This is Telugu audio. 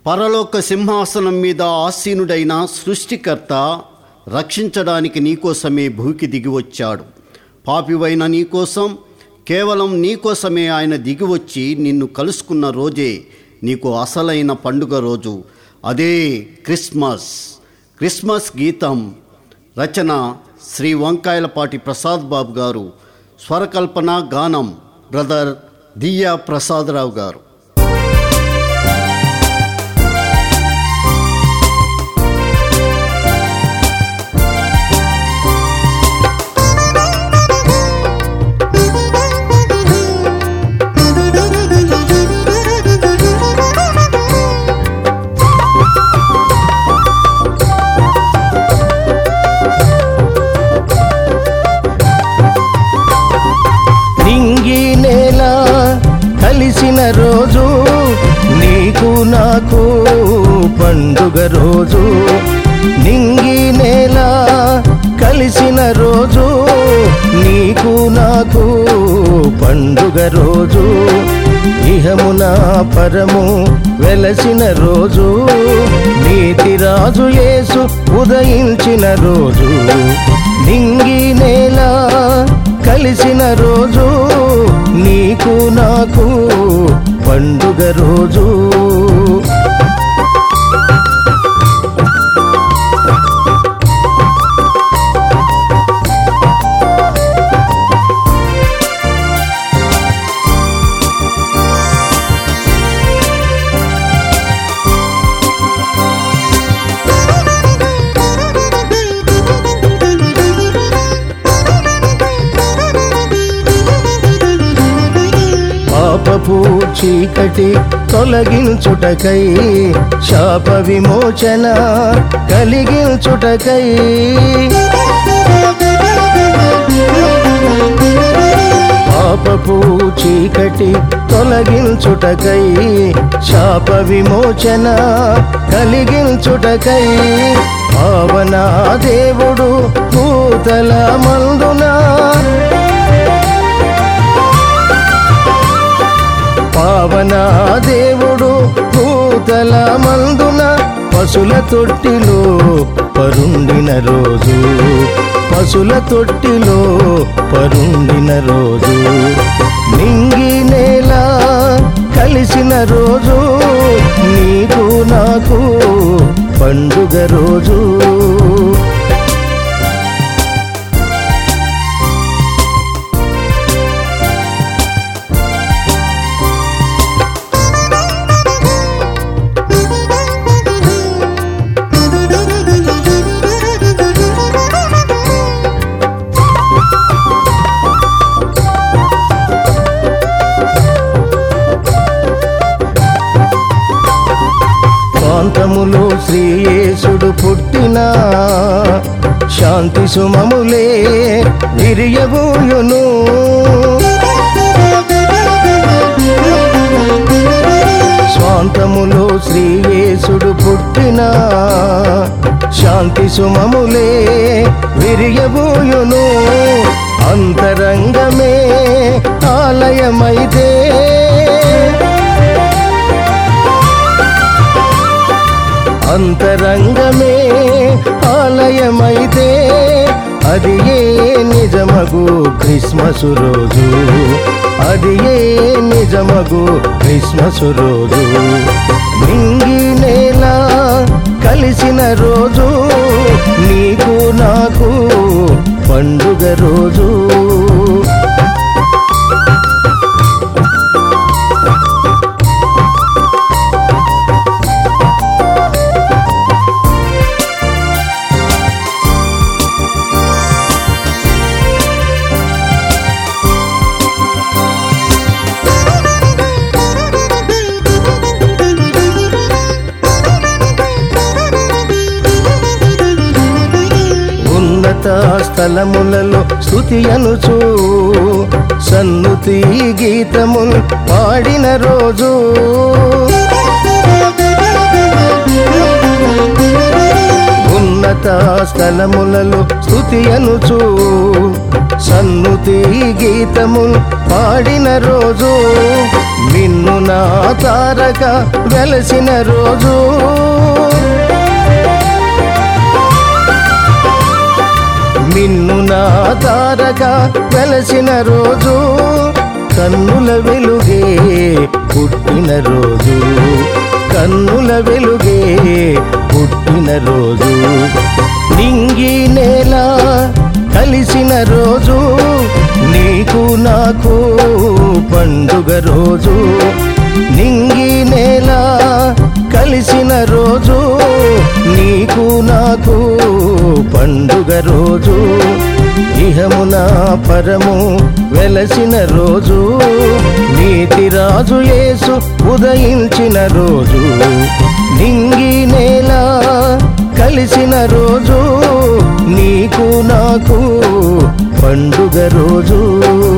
పరలోక సింహాసనం మీద ఆసీనుడైన సృష్టికర్త రక్షించడానికి నీకోసమే భూకి దిగి వచ్చాడు పాపివైన నీకోసం కేవలం నీకోసమే ఆయన దిగివచ్చి నిన్ను కలుసుకున్న రోజే నీకు అసలైన పండుగ రోజు అదే క్రిస్మస్ క్రిస్మస్ గీతం రచన శ్రీ వంకాయలపాటి ప్రసాద్ బాబు గారు స్వరకల్పన గానం బ్రదర్ దియ్యా ప్రసాదరావు గారు నింగి నేల కలిసిన రోజు నీకు నాకు పండుగ రోజు నింగి నేల కలిసిన రోజు నీకు నాకు పండుగ రోజు ఇహమున పరము వెలసిన రోజు నీతి రాజు యేసు ఉదయించిన రోజు నింగి నేల కలిసిన రోజు నీకు నాకు పండుగ రోజు పాపపు చీకటి తొలగించుటకై శాప విమోచన కలిగించుటకై పాపపు చీకటి తొలగించుటకై శాప విమోచన కలిగించుటకై పావన దేవుడు భూతల మందునా పావన దేవుడు భూతల మందున పశుల తొట్టిలో పరుండిన రోజు పశుల తొట్టిలో పరుండిన రోజు నింగి నేల కలిసిన రోజు నీకు నాకు పండుగ రోజు ప్రాంతములో శ్రీయేసుడు పుట్టిన శాంతి సుమములే విరియబోయును స్వాంతములో శ్రీయేసుడు పుట్టిన శాంతి సుమములే విరియబోయును అంతరంగమే ఆలయమైతే అంతరంగమే ఆలయమైతే అది ఏ నిజమగు క్రిస్మస్ రోజు అది ఏ నిజమగు క్రిస్మస్ రోజు మింగి నేల కలిసిన రోజు నీకు నాకు పండుగ రోజు ఉన్నత స్థలములలో స్థుతి అనుచు సన్నుతి గీతములు పాడిన రోజు ఉన్నత స్థలములలో స్థుతి అనుచు సన్నుతి గీతములు పాడిన రోజు మిన్ను నా తారక వెలసిన రోజు మిన్ను నా తారక వెలసిన రోజు కన్నుల వెలుగే పుట్టిన రోజు కన్నుల వెలుగే పుట్టిన రోజు నింగి నేల కలిసిన రోజు నీకు నాకు పండుగ రోజు నింగి నేల కలిసిన రోజు నీకు నాకు పండుగ రోజు ఇహమున పరము వెలసిన రోజు నీతి రాజు యేసు ఉదయించిన రోజు నింగి నేల కలిసిన రోజు నీకు నాకు పండుగ రోజు